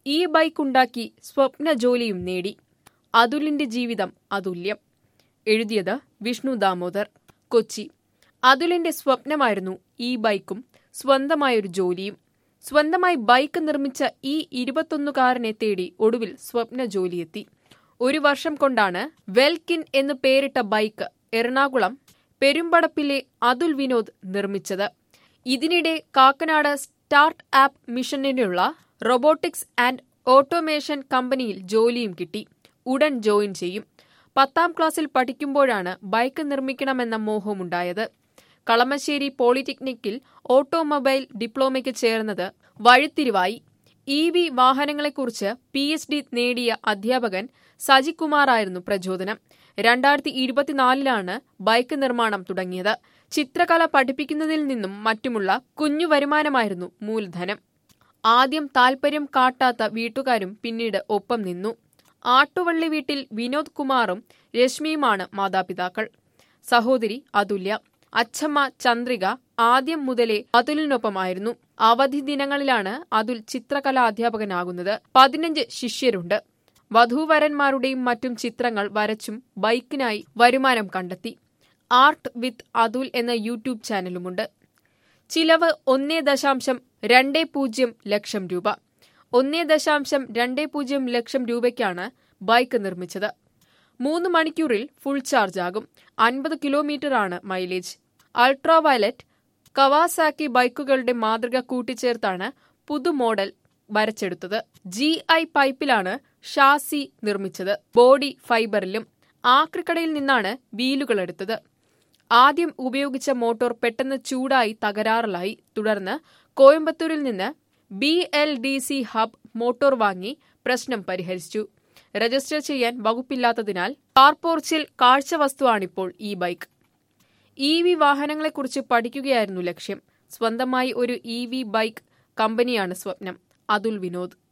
ഈ ബൈക്ക് ഉണ്ടാക്കി സ്വപ്ന ജോലിയും നേടി അതുലിന്റെ ജീവിതം അതുല്യം എഴുതിയത് വിഷ്ണു ദാമോദർ കൊച്ചി അതുലിന്റെ സ്വപ്നമായിരുന്നു ഈ ബൈക്കും സ്വന്തമായൊരു ജോലിയും സ്വന്തമായി ബൈക്ക് നിർമ്മിച്ച ഈ ഇരുപത്തൊന്നുകാരനെ തേടി ഒടുവിൽ സ്വപ്ന ജോലിയെത്തി ഒരു വർഷം കൊണ്ടാണ് വെൽക്കിൻ എന്ന് പേരിട്ട ബൈക്ക് എറണാകുളം പെരുമ്പടപ്പിലെ അതുൽ വിനോദ് നിർമ്മിച്ചത് ഇതിനിടെ കാക്കനാട് സ്റ്റാർട്ട് ആപ്പ് മിഷനിലുള്ള റോബോട്ടിക്സ് ആൻഡ് ഓട്ടോമേഷൻ കമ്പനിയിൽ ജോലിയും കിട്ടി ഉടൻ ജോയിൻ ചെയ്യും പത്താം ക്ലാസ്സിൽ പഠിക്കുമ്പോഴാണ് ബൈക്ക് നിർമ്മിക്കണമെന്ന മോഹമുണ്ടായത് കളമശ്ശേരി പോളിടെക്നിക്കിൽ ഓട്ടോമൊബൈൽ ഡിപ്ലോമയ്ക്ക് ചേർന്നത് വഴിത്തിരിവായി ഇ വി വാഹനങ്ങളെക്കുറിച്ച് പി എച്ച് ഡി നേടിയ അധ്യാപകൻ സജികുമാറായിരുന്നു പ്രചോദനം രണ്ടായിരത്തി ഇരുപത്തിനാലിലാണ് ബൈക്ക് നിർമ്മാണം തുടങ്ങിയത് ചിത്രകല പഠിപ്പിക്കുന്നതിൽ നിന്നും മറ്റുമുള്ള കുഞ്ഞു വരുമാനമായിരുന്നു മൂലധനം ആദ്യം താൽപര്യം കാട്ടാത്ത വീട്ടുകാരും പിന്നീട് ഒപ്പം നിന്നു ആട്ടുവള്ളി വീട്ടിൽ വിനോദ് കുമാറും രശ്മിയുമാണ് മാതാപിതാക്കൾ സഹോദരി അതുല്യ അച്ഛമ്മ ചന്ദ്രിക ആദ്യം മുതലേ അതുലിനൊപ്പമായിരുന്നു അവധി ദിനങ്ങളിലാണ് അതുൽ ചിത്രകലാ അധ്യാപകനാകുന്നത് പതിനഞ്ച് ശിഷ്യരുണ്ട് വധൂവരന്മാരുടെയും മറ്റും ചിത്രങ്ങൾ വരച്ചും ബൈക്കിനായി വരുമാനം കണ്ടെത്തി ആർട്ട് വിത്ത് അതുൽ എന്ന യൂട്യൂബ് ചാനലുമുണ്ട് ചിലവ് ഒന്നേ ദശാംശം രണ്ടേ പൂജ്യം ലക്ഷം രൂപ ഒന്നേ ദശാംശം രണ്ടേ പൂജ്യം ലക്ഷം രൂപയ്ക്കാണ് ബൈക്ക് നിർമ്മിച്ചത് മൂന്ന് മണിക്കൂറിൽ ഫുൾ ചാർജ് ആകും അൻപത് കിലോമീറ്ററാണ് മൈലേജ് അൾട്രാ വയലറ്റ് കവാസാക്കി ബൈക്കുകളുടെ മാതൃക കൂട്ടിച്ചേർത്താണ് പുതു മോഡൽ വരച്ചെടുത്തത് ജി ഐ പൈപ്പിലാണ് ഷാസി നിർമ്മിച്ചത് ബോഡി ഫൈബറിലും ആക്രിക്കടയിൽ നിന്നാണ് വീലുകൾ എടുത്തത് ആദ്യം ഉപയോഗിച്ച മോട്ടോർ പെട്ടെന്ന് ചൂടായി തകരാറിലായി തുടർന്ന് കോയമ്പത്തൂരിൽ നിന്ന് B L D C hub motor വാങ്ങി പ്രശ്നം പരിഹരിച്ചു രജിസ്റ്റർ ചെയ്യാൻ വകുപ്പില്ലാത്തതിനാൽ കാർപോർച്ചിൽ കാഴ്ചവസ്തുവാണിപ്പോൾ ഈ ബൈക്ക് ഇ വി വാഹനങ്ങളെക്കുറിച്ച് പഠിക്കുകയായിരുന്നു ലക്ഷ്യം സ്വന്തമായി ഒരു ഇ വി ബൈക്ക് കമ്പനിയാണ് സ്വപ്നം അതുൽ വിനോദ്